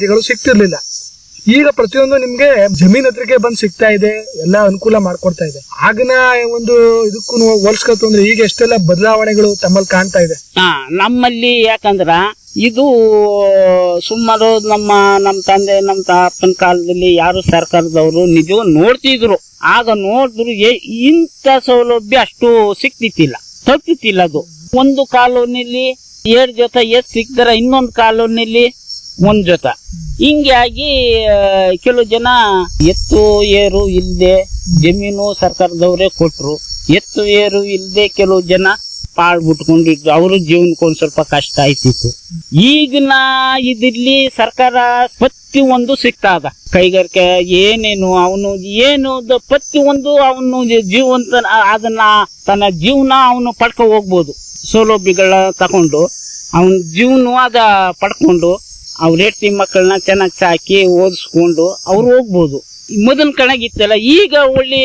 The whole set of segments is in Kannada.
ಇವುಗಳು ಸಿಗ್ತಿರ್ಲಿಲ್ಲ ಈಗ ಪ್ರತಿಯೊಂದು ನಿಮ್ಗೆ ಜಮೀನ್ ಹತ್ರಕ್ಕೆ ಬಂದ್ ಸಿಗ್ತಾ ಇದೆ ಎಲ್ಲ ಅನುಕೂಲ ಮಾಡ್ಕೊಡ್ತಾ ಇದೆ ಆಗಿನ ಒಂದು ಇದಕ್ಕೂ ಹೋಲ್ಸ್ಕೊತು ಅಂದ್ರೆ ಈಗ ಎಷ್ಟೆಲ್ಲ ಬದಲಾವಣೆಗಳು ತಮ್ಮಲ್ಲಿ ಕಾಣ್ತಾ ಇದೆ ಹಾ ನಮ್ಮಲ್ಲಿ ಯಾಕಂದ್ರ ಇದು ಸುಮಾರು ನಮ್ಮ ನಮ್ಮ ತಂದೆ ನಮ್ಮ ತಾತನ ಕಾಲದಲ್ಲಿ ಯಾರು ಸರ್ಕಾರದವರು ನಿಜ ನೋಡ್ತಿದ್ರು ಆಗ ನೋಡಿದ್ರು ಏ- ಇಂಥ ಸೌಲಭ್ಯ ಅಷ್ಟು ಸಿಕ್ತಿತ್ತಿಲ್ಲ ತಪ್ಪಿತಿಲ್ಲ ಅದು ಒಂದು ಕಾಲೋನಿಲಿ ಏಳು ಜೊತೆ ಎಸ್ ಸಿಕ್ತಾರ ಇನ್ನೊಂದು ಕಾಲೋನಿಲಿ ಒಂದ್ ಜೊತೆ ಹಿಂಗಾಗಿ ಆ, ಕೆಲವು ಜನ ಎತ್ತು ಏರು ಇಲ್ದೆ ಜಮೀನು ಸರ್ಕಾರದವರೇ ಕೊಟ್ರು ಎತ್ತು ಏರು ಇಲ್ದೆ ಕೆಲವು ಜನ ಪಾಳ್ ಬಿಟ್ಕೊಂಡಿದ್ರು ಅವ್ರ ಜೀವನಕ್ಕೆ ಒಂದ್ ಸ್ವಲ್ಪ ಕಷ್ಟ ಆಯ್ತಿತ್ತು ಈಗಿನ ಇದಿರ್ಲಿ ಸರ್ಕಾರ ಪ್ರತಿ ಒಂದು ಸಿಗ್ತಾದ ಕೈಗಾರಿಕೆ ಏನೇನು ಅವನು ಏನು ದ- ಪ್ರತಿ ಒಂದು ಅವನು ಜೀವಂತ ಅದನ್ನ ತನ್ನ ಜೀವನ ಅವನು ಪಡ್ಕೊ ಹೋಗ್ಬೋದು ಸೌಲಭ್ಯಗಳ ತಕೊಂಡು ಅವನ ಜೀವನ ಅದ ಪಡ್ಕೊಂಡು ಅವ್ರ ಹೆಂಡತಿ ಮಕ್ಕಳನ್ನ ಚೆನ್ನಾಗಿ ಸಾಕಿ ಓದಿಸ್ಕೊಂಡು ಅವ್ರು ಹೋಗ್ಬೋದು ಮೊದಲ ಕಣಗಿತ್ತಲ್ಲ ಈಗ ಒಳ್ಳೆ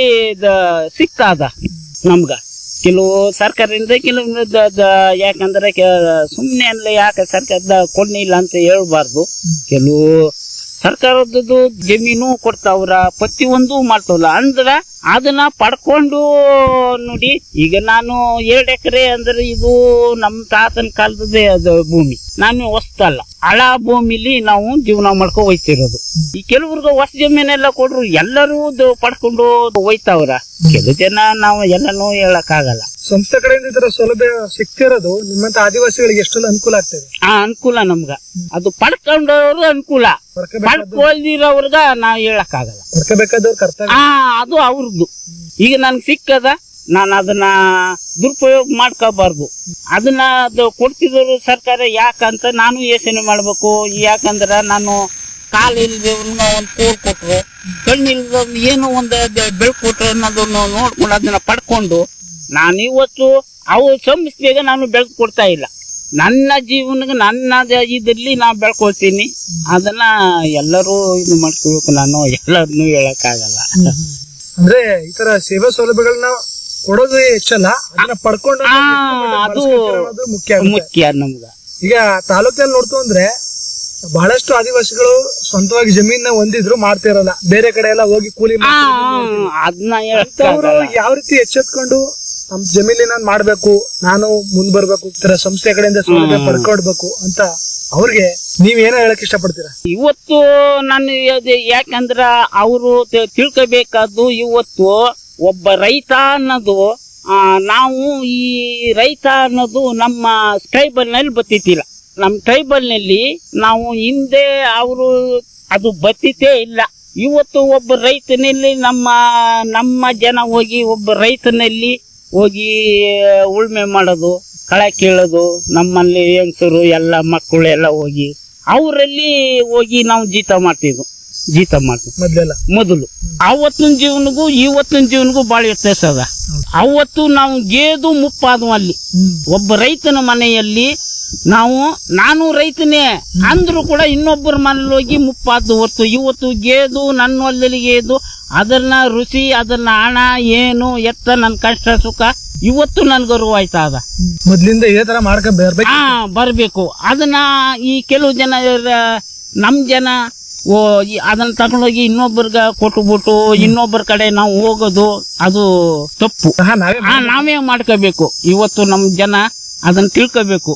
ಸಿಗ್ತಾದ ನಮ್ಗ ಕೆಲವು ಸರ್ಕಾರದಿಂದ ಕೆಲವು ದ- ದ- ಯಾಕಂದ್ರೆ ಸುಮ್ಮನೆ ಅಲ್ಲ ಯಾಕೆ ಸರ್ಕಾರದ ಕೊಡ್ನಿಲ್ಲ ಅಂತ ಹೇಳ್ಬಾರ್ದು ಕೆಲವು ಸರ್ಕಾರದ್ದು ಜಮೀನು ಕೊಡ್ತಾವ್ರ ಪ್ರತಿಯೊಂದು ಮಾಡ್ತಾವಲ್ಲ ಅಂದ್ರ ಅದನ್ನ ಪಡ್ಕೊಂಡು ನೋಡಿ ಈಗ ನಾನು ಎರಡ್ ಎಕರೆ ಅಂದ್ರೆ ಇದು ನಮ್ ತಾತನ ಕಾಲದದೇ ಅದು ಭೂಮಿ ನಾನು ಹೊಸ್ತಲ್ಲ ಹಳ ಭೂಮಿಲಿ ನಾವು ಜೀವನ ಮಾಡ್ಕೊ ಹೋಯ್ತಿರೋದು ಈ ಕೆಲವ್ರಿಗೆ ಹೊಸ ಜಮೀನೆಲ್ಲ ಕೊಡ್ರು ಎಲ್ಲರೂ ದ- ಪಡ್ಕೊಂಡು ಹೋಯ್ತಾವ್ರ ಕೆಲವು ಜನ ನಾವು ಎಲ್ಲನೂ ಹೇಳಕ್ ಆಗಲ್ಲ ಸಂಸ್ಥೆ ಕಡೆಯಿಂದ ಈ ತರ ಸೌಲಭ್ಯ ಸಿಗ್ತಿರೋದು ನಿಮ್ಮಂತ ಆದಿವಾಸಿಗಳಿಗೆ ಎಷ್ಟೆಲ್ಲ ಅನುಕೂಲ ಆಗ್ತಾ ಇದೆ ಆ ಅನುಕೂಲ ನಮ್ಗ ಅದು ಪಡ್ಕೊಂಡವ್ರು ಅನುಕೂಲ ಪಡ್ಕೊಳ್ದಿರೋರ್ಗ ನಾವ್ ಹೇಳಕ್ ಆಗಲ್ಲ ಬರ್ಕಬೇಕಾದವ್ರು ಕರ್ತವ್ಯ ಆ ಅದು ಅವ್ರದ್ದು ಈಗ ನನ್ಗೆ ಸಿಕ್ಕದ ನಾನು ಅದನ್ನ ದುರುಪಯೋಗ ಮಾಡ್ಕೋಬಾರ್ದು ಅದನ್ನ ಅದು ಕೊಡ್ತಿದ್ರು ಸರ್ಕಾರ ಯಾಕಂತ ನಾನು ಯೋಚನೆ ಮಾಡ್ಬೇಕು ಯಾಕಂದ್ರ ನಾನು ಕಾಲು ಇಲ್ದವ್ರನ್ನ ಒಂದು ಕೋಲ್ ಕೊಟ್ರು ಕಣ್ಣು ಇಲ್ದವ್ರನ್ನ ಏನೋ ಒಂದು ಬೆಳಕು ಕೊಟ್ರು ಅನ್ನೋದನ್ನ ನೋಡ್ಕೊಂಡು ಅದನ್ನ ಪಡ್ಕೊಂಡು ನಾನು ಇವತ್ತು ಅವು ಸಂಸ್ಥೆಗೆ ನಾನು ಬೆಳಕು ಕೊಡ್ತಾ ಇಲ್ಲ ನನ್ನ ಜೀವನಕ್ಕೆ ನನ್ನ ಇದರಲ್ಲಿ ನಾ ಬೆಳ್ಕೊಳ್ತೀನಿ ಅದನ್ನ ಎಲ್ಲರೂ ಇದು ಮಾಡ್ಕೋಬೇಕು ನಾನು ಎಲ್ಲರನ್ನೂ ಹೇಳಕ್ಕಾಗಲ್ಲ ಅಂದ್ರೆ ಈ ತರ ಸೇವಾ ಸೌಲಭ್ಯಗಳನ್ನ ಕೊಡೋದು ಹೆಚ್ಚಲ್ಲ ಅದನ್ನ ಪಡ್ಕೊಂಡು ಆ, ಅದು ಬಳಸ್ಕೊತಿರೋದು ಮುಖ್ಯ ಆಗುತ್ತೆ. ಮುಖ್ಯ ನಮ್ಗ ಈಗ ತಾಲೂಕಿನಲ್ಲಿ ನೋಡ್ತು ಅಂದ್ರೆ ಬಹಳಷ್ಟು ಆದಿವಾಸಿಗಳು ಸ್ವಂತವಾಗಿ ಜಮೀನ ಹೊಂದಿದ್ರು ಮಾಡ್ತಿರಲ್ಲ ಬೇರೆ ಕಡೆ ಎಲ್ಲ ಹೋಗಿ ಕೂಲಿ ಆ, ಮಾಡ್ತಿರೋದು ಅದನ್ನ ಅವರು ಯಾವ ರೀತಿ ಎಚ್ಚೆತ್ಕೊಂಡು ನಮ್ ಜಮೀನಿನ ಮಾಡ್ಬೇಕು ನಾನು ಮುಂದ್ ಬರ್ಬೇಕು ಈ ತರ ಸಂಸ್ಥೆ ಕಡೆಯಿಂದ ಸೌಲಭ್ಯ ಪಡ್ಕೊಡ್ಬೇಕು ಅಂತ ಅವ್ರಿಗೆ ನೀವ್ ಏನೋ ಹೇಳಕ್ ಇಷ್ಟಪಡ್ತೀರಾ ಇವತ್ತು ನಾನು ಅದು ಯಾಕಂದ್ರ ಅವರು ತಿಳ್ಕೋಬೇಕಾದ್ದು ಇವತ್ತು ಒಬ್ಬ ರೈತ ಅನ್ನೋದು ಆ, ನಾವು ಈ ರೈತ ಅನ್ನೋದು ನಮ್ಮ ಟ್ರೈಬಲ್ ನಲ್ಲಿ ಬತ್ತಿತ್ತಿಲ್ಲ ನಮ್ಮ ಟ್ರೈಬಲ್ ನಲ್ಲಿ ನಾವು ಹಿಂದೆ ಅವರು ಅದು ಬತ್ತಿತೇ ಇಲ್ಲ ಇವತ್ತು ಒಬ್ಬ ರೈತನಲ್ಲಿ ನಮ್ಮ ನಮ್ಮ ಜನ ಹೋಗಿ ಒಬ್ಬ ರೈತನಲ್ಲಿ ಹೋಗಿ ಉಳ್ಮೆ ಮಾಡೋದು ಕಳೆ ಕೀಳೋದು ನಮ್ಮಲ್ಲಿ ಹೆಂಗಸರು ಎಲ್ಲ ಮಕ್ಕಳು ಎಲ್ಲ ಹೋಗಿ ಅವರಲ್ಲಿ ಹೋಗಿ ನಾವು ಜೀತ ಮಾಡ್ತಿದ್ವು ಜೀತ ಮಾಡ್ತೀವಿ ಮೊದ್ಲೆಲ್ಲ ಮೊದಲು ಅವತ್ತಿನ ಜೀವನಗೂ ಇವತ್ತಿನ ಜೀವನಗೂ ಬಾಳ ವ್ಯತ್ಯಾಸ ಅದ ಅವತ್ತು ನಾವು ಗೇದು ಮುಪ್ಪಾದ್ವು ಅಲ್ಲಿ ಒಬ್ಬ ರೈತನ ಮನೆಯಲ್ಲಿ ನಾವು ನಾನು ರೈತನೇ ಅಂದ್ರೂ ಕೂಡ ಇನ್ನೊಬ್ಬರ ಮನೇಲಿ ಹೋಗಿ ಮುಪ್ಪಾದ್ದು ಹೊರ್ತು ಇವತ್ತು ಗೇದು ನನ್ನ ಹೊಲದಲ್ಲಿ ಗೇದು ಅದನ್ನ ರುಚಿ ಅದನ್ನ ಹಣ ಏನು ಎತ್ತ ನನ್ನ ಕಷ್ಟ ಸುಖ ಇವತ್ತು ನನ್ಗೆ ಅರಿವಾಯ್ತಾ ಅದ ಮೊದ್ಲಿಂದ ಇದೇ ತರ ಮಾಡ್ಕೊ ಬರ್ಬೇಕು ಹಾ ಬರ್ಬೇಕು ಅದನ್ನ ಈ ಕೆಲವು ಜನ ಇರ- ನಮ್ ಜನ ಓ ಈ- ಅದನ್ನ ತಗೊಂಡೋಗಿ ಇನ್ನೊಬ್ಬರ್ಗ ಕೊಟ್ಬಿಟ್ಟು ಇನ್ನೊಬ್ಬರ ಕಡೆ ನಾವು ಹೋಗೋದು ಅದು ತಪ್ಪು ಸಹ ನಾವೇ ಆ ನಾವೇ ಮಾಡ್ಕೋಬೇಕು ಇವತ್ತು ನಮ್ ಜನ ಅದನ್ನ ತಿಳ್ಕೋಬೇಕು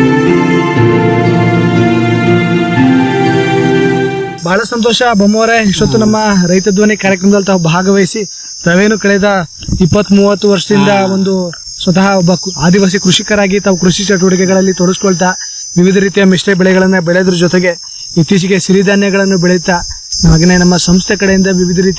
ಬಹಳ ಸಂತೋಷ ಬೊಮ್ಮವರೇ ಇಷ್ಟೊತ್ತು ನಮ್ಮ ರೈತ ಧ್ವನಿ ಕಾರ್ಯಕ್ರಮದಲ್ಲಿ ತಾವು ಭಾಗವಹಿಸಿ ತಾವೇನು ಕಳೆದ ಇಪ್ಪತ್ ಮೂವತ್ತು ವರ್ಷದಿಂದ ಒಂದು ಸ್ವತಃ ಒಬ್ಬ ಕು- ಆದಿವಾಸಿ ಕೃಷಿಕರಾಗಿ ತಾವು ಕೃಷಿ ಚಟುವಟಿಕೆಗಳಲ್ಲಿ ತೊಡಗಿಸ್ಕೊಳ್ತಾ ವಿವಿಧ ರೀತಿಯ ಮಿಶ್ರ ಬೆಳೆಗಳನ್ನ ಬೆಳೆಯೋದ್ರ ಜೊತೆಗೆ ಇತ್ತೀಚೆಗೆ ಸಿರಿಧಾನ್ಯಗಳನ್ನು ಬೆಳೀತಾ ಹಾಗೆಯೇ ನಮ್ಮ ಸಂಸ್ಥೆ ಕಡೆಯಿಂದ ವಿವಿಧ ರೀತಿಯ